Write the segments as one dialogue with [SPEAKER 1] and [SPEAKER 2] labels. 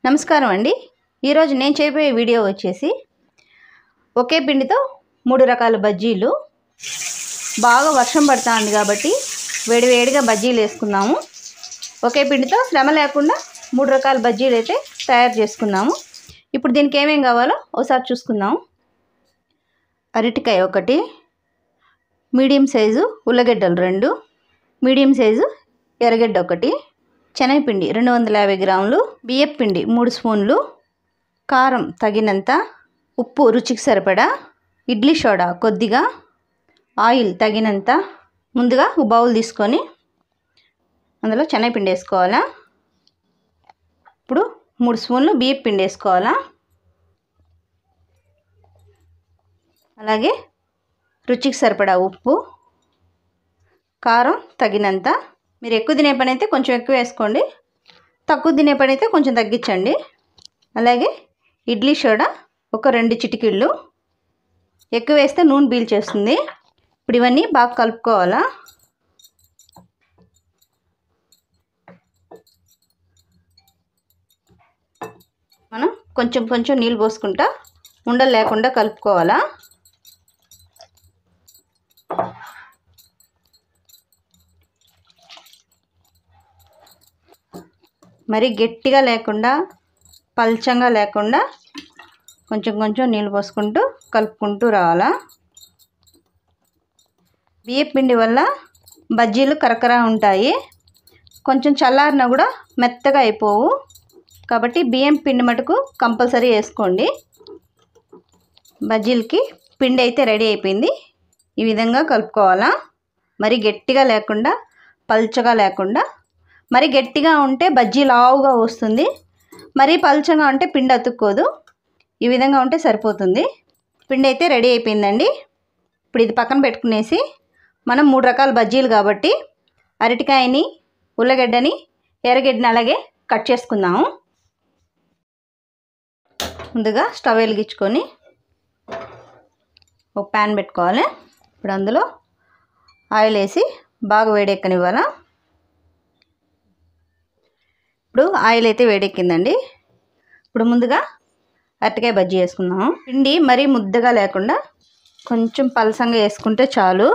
[SPEAKER 1] నమస్కారం అండి ఈరోజు నేను చేయబోయే వీడియో వచ్చేసి ఒకే పిండితో మూడు రకాల బజ్జీలు బాగా వర్షం పడుతుంది కాబట్టి వేడివేడిగా బజ్జీలు వేసుకుందాము ఒకే పిండితో శ్రమ లేకుండా మూడు రకాల బజ్జీలు అయితే తయారు చేసుకుందాము ఇప్పుడు దీనికి ఏమేం కావాలో ఒకసారి చూసుకుందాము అరటికాయ ఒకటి మీడియం సైజు ఉల్లగడ్డలు రెండు మీడియం సైజు ఎర్రగడ్డ ఒకటి శనగపిండి రెండు వందల యాభై గ్రాములు బియ్యం పిండి మూడు స్పూన్లు కారం తగినంత ఉప్పు రుచికి సరిపడా ఇడ్లీ సోడా కొద్దిగా ఆయిల్ తగినంత ముందుగా ఒక బౌల్ తీసుకొని అందులో శనగపిండి వేసుకోవాలా ఇప్పుడు మూడు స్పూన్లు బియ్యం పిండి వేసుకోవాలా అలాగే రుచికి సరిపడా ఉప్పు కారం తగినంత మీరు ఎక్కువ తినే పని అయితే కొంచెం ఎక్కువ వేసుకోండి తక్కువ తినే పని అయితే కొంచెం తగ్గించండి అలాగే ఇడ్లీ సోడా ఒక రెండు చిటికిళ్ళు ఎక్కువ వేస్తే నూనె పీల్చేస్తుంది ఇప్పుడు ఇవన్నీ బాగా కలుపుకోవాలా మనం కొంచెం కొంచెం నీళ్ళు పోసుకుంటా ఉండలు లేకుండా కలుపుకోవాలా మరి గట్టిగా లేకుండా పల్చంగా లేకుండా కొంచెం కొంచెం నీళ్ళు పోసుకుంటూ కలుపుకుంటూ రావాలా బియ్యం పిండి వల్ల బజ్జీలు కరకరా ఉంటాయి కొంచెం చల్లారినా కూడా మెత్తగా అయిపోవు కాబట్టి బియ్యం పిండి మటుకు కంపల్సరీ వేసుకోండి బజ్జీలకి పిండి అయితే రెడీ అయిపోయింది ఈ విధంగా కలుపుకోవాలా మరి గట్టిగా లేకుండా పల్చగా లేకుండా మరి గట్టిగా ఉంటే బజ్జీ లావుగా వస్తుంది మరీ పల్చగా ఉంటే పిండి అతుక్కోదు ఈ విధంగా ఉంటే సరిపోతుంది పిండి అయితే రెడీ అయిపోయిందండి ఇప్పుడు ఇది పక్కన పెట్టుకునేసి మనం మూడు రకాల బజ్జీలు కాబట్టి అరటికాయని ఉల్లగడ్డని ఎర్రగడ్డని అలాగే కట్ చేసుకుందాము ముందుగా స్టవ్ వెలిగించుకొని ఒక ప్యాన్ పెట్టుకోవాలి ఇప్పుడు అందులో ఆయిల్ వేసి బాగా వేడెక్కనివ్వాలా ఇప్పుడు ఆయిల్ అయితే వేడెక్కిందండి ఇప్పుడు ముందుగా అరటికాయ బజ్జీ వేసుకుందాము పిండి మరీ ముద్దగా లేకుండా కొంచెం పలసంగా వేసుకుంటే చాలు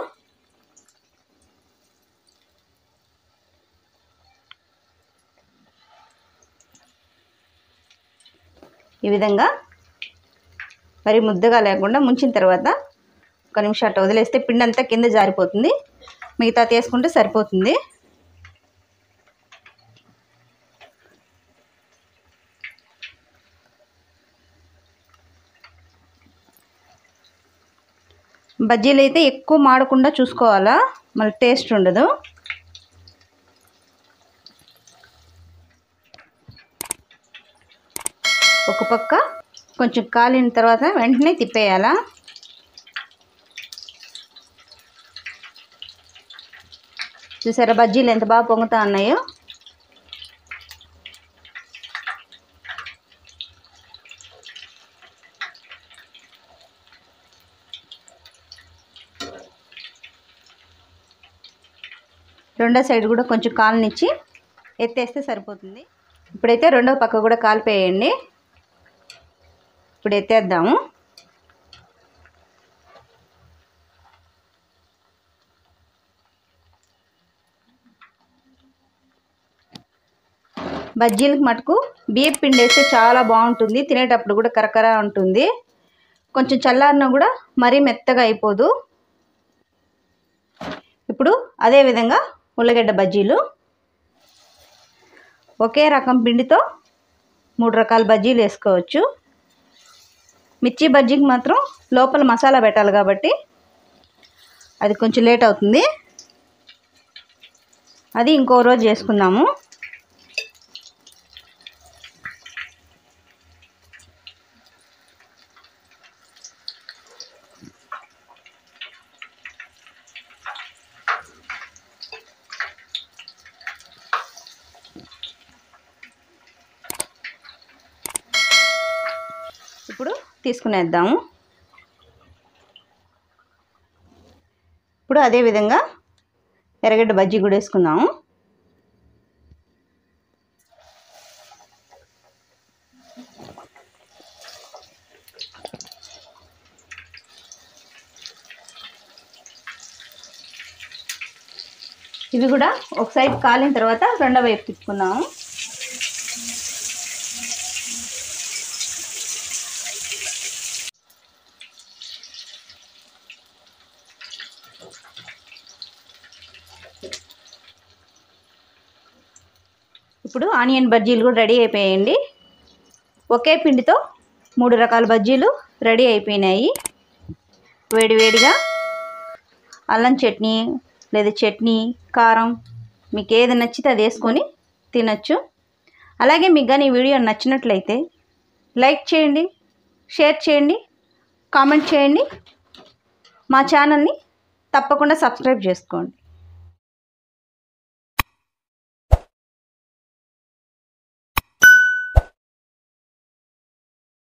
[SPEAKER 1] ఈ విధంగా మరి ముద్దగా లేకుండా ముంచిన తర్వాత ఒక నిమిషం అట్లా వదిలేస్తే పిండి అంతా కింద జారిపోతుంది మిగతా తీసుకుంటే సరిపోతుంది బజ్జీలు అయితే ఎక్కువ మాడకుండా చూసుకోవాలా మళ్ళీ టేస్ట్ ఉండదు ఒక పక్క కొంచెం కాలిన తర్వాత వెంటనే తిప్పేయాలా చూసారా బజ్జీలు ఎంత బాగా పొంగుతా ఉన్నాయో రెండో సైడ్ కూడా కొంచెం కాలనిచ్చి ఎత్తేస్తే సరిపోతుంది ఇప్పుడైతే రెండో పక్క కూడా కాలిపోయండి ఇప్పుడు ఎత్తేద్దాము బజ్జీలకు మటుకు బియ్యం పిండి వేస్తే చాలా బాగుంటుంది తినేటప్పుడు కూడా కరకర ఉంటుంది కొంచెం చల్లారినా కూడా మరీ మెత్తగా అయిపోదు ఇప్పుడు అదే విధంగా ఉల్లగడ్డ బజ్జీలు ఒకే రకం పిండితో మూడు రకాల బజ్జీలు వేసుకోవచ్చు మిర్చి బజ్జీకి మాత్రం లోపల మసాలా పెట్టాలి కాబట్టి అది కొంచెం లేట్ అవుతుంది అది ఇంకో రోజు చేసుకుందాము ఇప్పుడు తీసుకునేద్దాము ఇప్పుడు అదే విధంగా ఎర్రగడ్డ బజ్జీ కూడా వేసుకుందాము ఇవి కూడా ఒక సైడ్ కాలిన తర్వాత రెండో వైపు తిప్పుకుందాము ఇప్పుడు ఆనియన్ బజ్జీలు కూడా రెడీ అయిపోయాయండి ఒకే పిండితో మూడు రకాల బజ్జీలు రెడీ అయిపోయినాయి వేడివేడిగా అల్లం చట్నీ లేదా చట్నీ కారం మీకు ఏది నచ్చితే అది వేసుకొని తినచ్చు అలాగే మీకు కానీ ఈ వీడియో నచ్చినట్లయితే లైక్ చేయండి షేర్ చేయండి కామెంట్ చేయండి మా ఛానల్ని తప్పకుండా సబ్స్క్రైబ్ చేసుకోండి